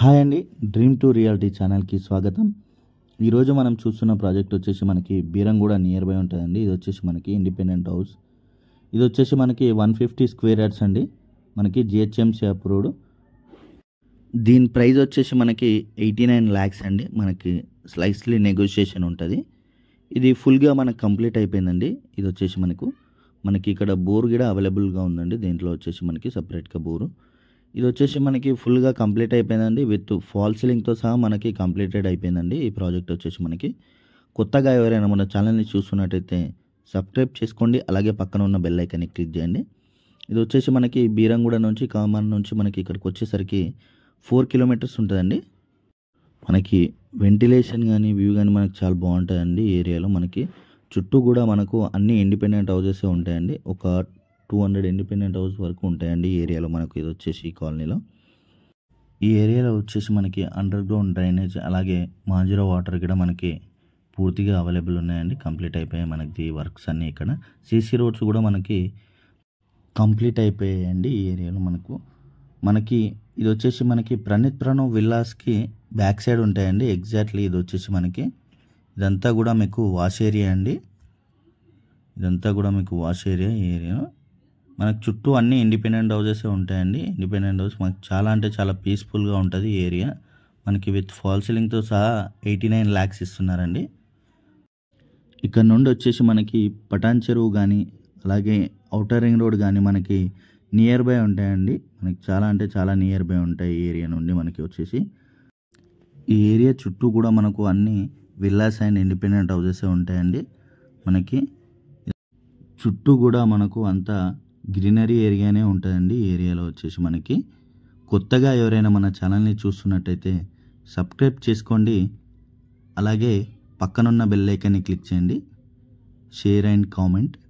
hi అండి dream to reality ఛానల్కి స్వాగతం ఈరోజు మనం చూస్తున్న ప్రాజెక్ట్ వచ్చేసి మనకి బీరంగూడ నియర్ బై ఉంటుందండి ఇది వచ్చేసి మనకి ఇండిపెండెంట్ హౌస్ ఇది వచ్చేసి మనకి వన్ ఫిఫ్టీ స్క్వేర్ యార్డ్స్ అండి మనకి జిహెచ్ఎంసీ అప్రూవ్డ్ దీని ప్రైస్ వచ్చేసి మనకి ఎయిటీ నైన్ ల్యాక్స్ అండి మనకి స్లైస్లీ నెగోషియేషన్ ఉంటుంది ఇది ఫుల్గా మనకు కంప్లీట్ అయిపోయిందండి ఇది వచ్చేసి మనకు మనకి ఇక్కడ బోర్ కూడా అవైలబుల్గా ఉందండి దీంట్లో వచ్చేసి మనకి సపరేట్గా బోరు ఇది వచ్చేసి మనకి ఫుల్గా కంప్లీట్ అయిపోయిందండి విత్ ఫాల్ సీలింగ్తో సహా మనకి కంప్లీటెడ్ అయిపోయిందండి ఈ ప్రాజెక్ట్ వచ్చేసి మనకి కొత్తగా ఎవరైనా మన ఛానల్ని చూస్తున్నట్టయితే సబ్స్క్రైబ్ చేసుకోండి అలాగే పక్కన ఉన్న బెల్ ఐకాన్ని క్లిక్ చేయండి ఇది వచ్చేసి మనకి బీరంగూడ నుంచి కామన్ నుంచి మనకి ఇక్కడికి వచ్చేసరికి ఫోర్ కిలోమీటర్స్ ఉంటుందండి మనకి వెంటిలేషన్ కానీ వ్యూ కానీ మనకి చాలా బాగుంటుందండి ఈ ఏరియాలో మనకి చుట్టూ కూడా మనకు అన్ని ఇండిపెండెంట్ హౌసెస్ ఉంటాయండి ఒక టూ హండ్రెడ్ ఇండిపెండెంట్ హౌస్ వరకు ఉంటాయండి ఈ ఏరియాలో మనకు ఇది వచ్చేసి ఈ కాలనీలో ఈ ఏరియాలో వచ్చేసి మనకి అండర్ గ్రౌండ్ డ్రైనేజ్ అలాగే మాజీరా వాటర్ కూడా మనకి పూర్తిగా అవైలబుల్ ఉన్నాయండి కంప్లీట్ అయిపోయాయి మనకి ఈ వర్క్స్ అన్నీ ఇక్కడ సీసీ రోడ్స్ కూడా మనకి కంప్లీట్ అయిపోయాయండి ఈ ఏరియాలో మనకు మనకి ఇది వచ్చేసి మనకి ప్రణిత్ ప్రణవ్ విల్లాస్కి బ్యాక్ సైడ్ ఉంటాయండి ఎగ్జాక్ట్లీ ఇది వచ్చేసి మనకి ఇదంతా కూడా మీకు వాష్ ఏరియా అండి ఇదంతా కూడా మీకు వాష్ ఏరియా ఈ ఏరియా మనకు చుట్టూ అన్ని ఇండిపెండెంట్ హౌసెస్ ఉంటాయండి ఇండిపెండెంట్ హౌస్ మనకు చాలా అంటే చాలా పీస్ఫుల్గా ఉంటుంది ఈ ఏరియా మనకి విత్ ఫాల్ సీలింగ్తో సహా ఎయిటీ నైన్ ల్యాక్స్ ఇస్తున్నారండి ఇక్కడ నుండి వచ్చేసి మనకి పటాన్ చెరువు కానీ అలాగే అవుటర్ రింగ్ రోడ్ కానీ మనకి నియర్ బై ఉంటాయండి మనకి చాలా అంటే చాలా నియర్ బై ఉంటాయి ఈ ఏరియా నుండి మనకి వచ్చేసి ఈ ఏరియా చుట్టూ కూడా మనకు అన్ని విల్లాస్ అండ్ ఇండిపెండెంట్ హౌసెస్ ఉంటాయండి మనకి చుట్టూ కూడా మనకు అంతా గ్రీనరీ ఏరియానే ఉంటుందండి ఈ ఏరియాలో వచ్చేసి మనకి కొత్తగా ఎవరైనా మన ఛానల్ని చూస్తున్నట్టయితే సబ్స్క్రైబ్ చేసుకోండి అలాగే పక్కనున్న బెల్ ఐకాన్ని క్లిక్ చేయండి షేర్ అండ్ కామెంట్